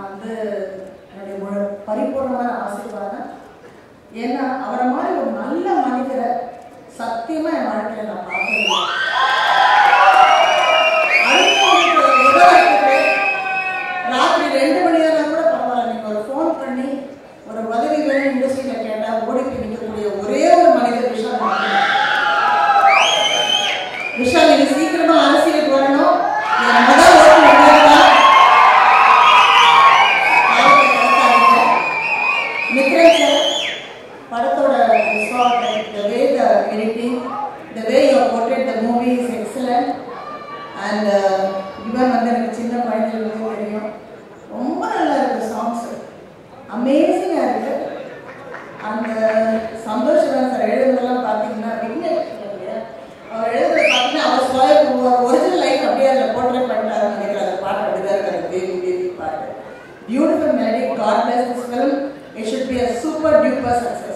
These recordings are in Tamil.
நான் வந்து என்னுடைய முழு பரிபூர்ணமான ஆசீர்வாதம் ஏன்னா அவரை மாதிரி ஒரு நல்ல மனிதரை சத்தியமா என் வாழ்க்கையில நான் பார்த்ததில்லை அடுத்தவங்களுக்கு உதவுறதுக்கு ராத்திரி ரெண்டு மணி நேரம் கூட பரவாயில்ல நீங்க ஒரு ஃபோன் பண்ணி ஒரு உதவி வேணும் இண்டஸ்ட்ரியில கேட்டா ஓடி போய் நிற்கக்கூடிய ஒரே ஒரு மனிதர் விஷால் மட்டும்தான். விஷால் நீங்க சீக்கிரமா அரசியலுக்கு வரணும் என் முதல் ஓட்டு உங்களுக்கு தான். பாவத்தை கலக்காதீங்க. மித்ரன் சார் படத்தோட the way the editing, the way you have portrayed the movie is excellent. And uh, இவன் வந்து எனக்கு சின்ன குழந்தைகளுக்கு தெரியும் ரொம்ப நல்லா இருக்கு சாங்ஸ் அமேசிங்காக இருக்கு அந்த சந்தோஷம் சார் எழுதுறதெல்லாம் பார்த்தீங்கன்னா விக்னேஷ் இல்லையா? அவர் எழுதுறது பார்த்தீங்கன்னா அவர் சொல்ல ஒரிஜினல் லைஃப் அப்படியே அதில் போர்ட்ரேட் பண்ணிட்டாருன்னு நினைக்கிறேன் அந்த பாட்டு அப்படிதான் இருக்காது பேபி பேபி பாட்டு beautiful melody god bless this film it should be a super duper success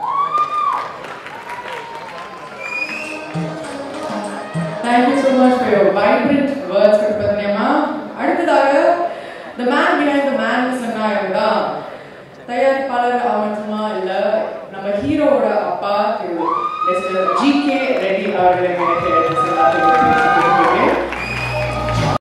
Thank you so much for your vibrant words, Kirpatnyama. அடுத்ததாக the man behind the man சொன்னா இவங்க தயாரிப்பாளர் மட்டுமா இல்ல நம்ம ஹீரோவோட அப்பா திரு மிஸ்டர் ஜி கே ரெட்டி அவர்களை எனக்கு